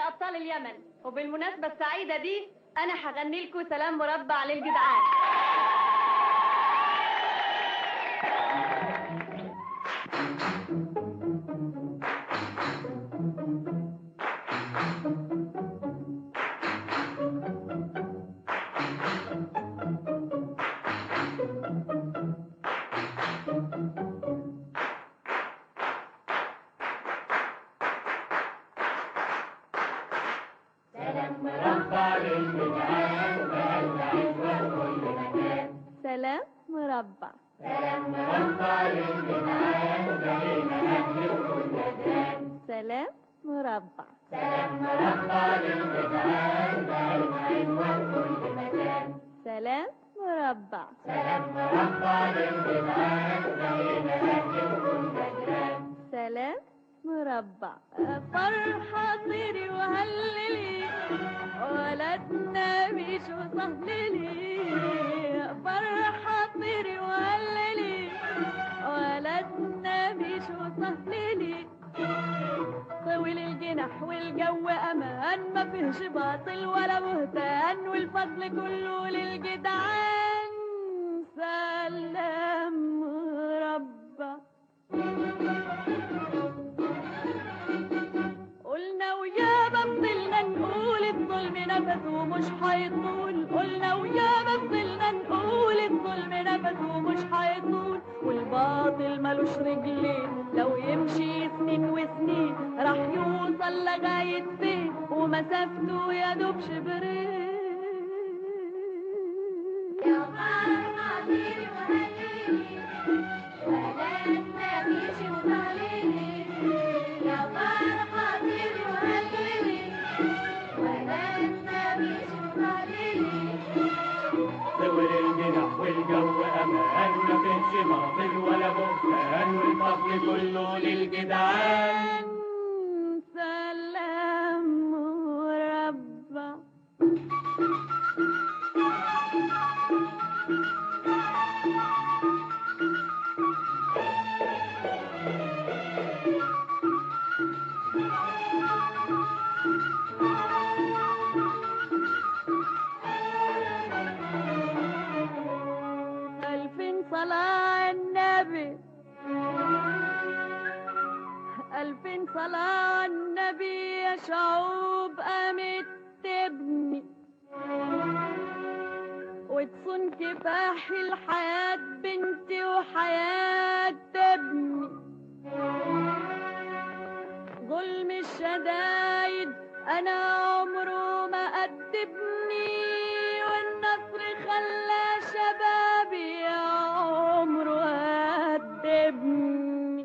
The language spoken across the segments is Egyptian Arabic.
ابطال اليمن وبالمناسبه السعيده دي انا هغني لكم سلام مربع للجدعان سلام مربع سلام مربع سلام مربع سلام مربع فرحة طيري وهللي ولدنا مش وصهللي فرحة طيري وهللي ولدنا مش وصهللي طويل الجناح والجو امان ما فيهش باطل ولا بهتان والفضل كله للجدعان سلام مربع قلنا ويا بطلنا نقول الظلم نفس ومش هيطول قلنا ويا بطلنا نقول الظلم نفس ومش هيطول والباطل ملوش رجلين لو يمشي سنين وسنين راح يوصل لغاية فين ومسافته يا دوب شبرين يا فرحة طيري وهللي ولدنا مشي وصهللي يا فرحة طيري وهللي ولدنا مشي وصهللي طول الجناح والجو امان ما فيش باطل ولا بهتان والفضل كله للجدعان سلام مربع ألف صلاة على النبي ألف صلاة على النبي يا شعوب قامت تبني وتصون كفاح الحياة بنتي وحياة ابني ظلم الشدايد أنا عمره ما أدبني والنصر خلى شبابي يا عمره أدبني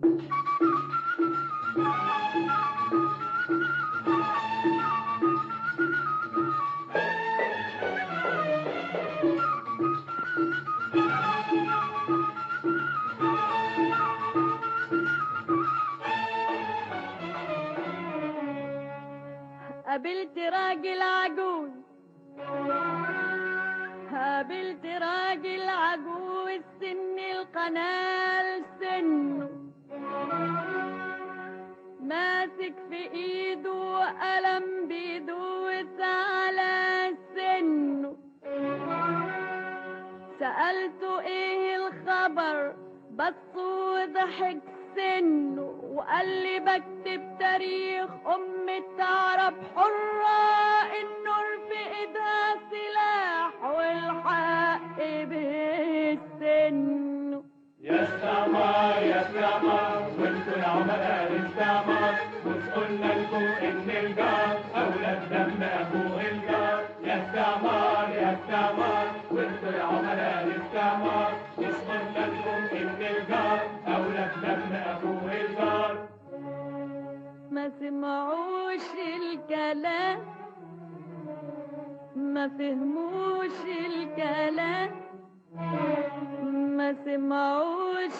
قابلت راجل عجوز قابلت راجل عجوز سن القنال سنه ماسك في ايده قلم بيدوس على سنه سألته ايه الخبر بص وضحك سنه وقال لي بكتب تاريخ أمة عرب حرة النور في ايدها سلاح والحق بالسن يا استعمار يا استعمار وانتوا يا عملاء الاستعمار مش قلنا لكم ان الجار اولى بدم اخوه الجار يا استعمار يا استعمار وانتوا يا عملاء الاستعمار مش قلنا لكم ان الجار اولى بدم اخوه الجار ما سمعوش الكلام ما فهموش الكلام ما سمعوش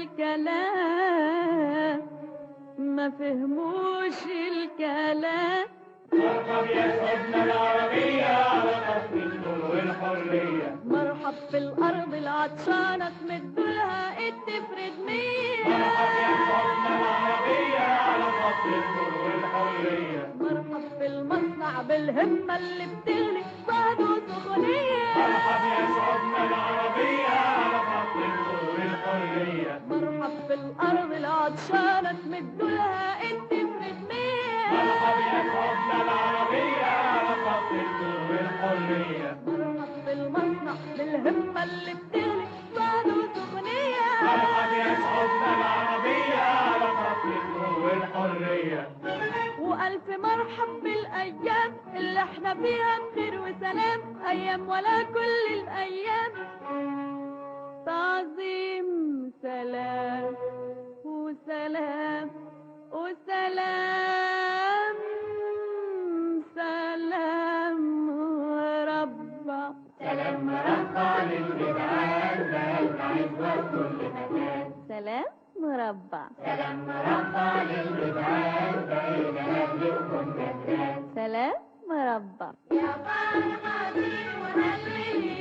الكلام ما فهموش الكلام مرحب يا شعوبنا العربية على خط النور والحرية مرحب في الأرض العطشانة تمدولها ايد تفرد مية مرحب يا شعوبنا العربية على خط النور والحرية مرحب في المصنع بالهمة اللي بتغلي صهد وسخونية مرحب يا شعوبنا العربية على خط النور الحرية مرحب في الأرض العطشانة تمدولها انت بندمية مرحب يا شعوبنا العربية على خط النور الحرية مرحب في المصنع بالهمة اللي بتغلي صهد وسخونية مرحب يا شعوبنا العربية على خط النور الحرية وألف مرحب بالأيام اللي احنا فيها بخير وسلام أيام ولا كل الأيام تعظيم سلام وسلام وسلام سلام وربع سلام مربع للجدعان بقى عزوة في كل مكان سلام مربع سلام مربع للجدعان بقينا أهل وكنا جيران سلام مربع يا فرحتي وهللي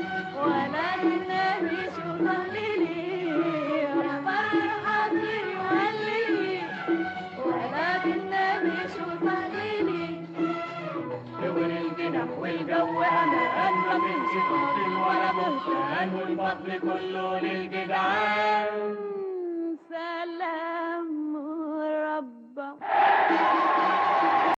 ولا مش وضللي يا فرحتي وهللي ولكن مش وضللي دول الجنح والجو أمان ما بنش باطل ولا بهتان والفضل كله للجدعان سلام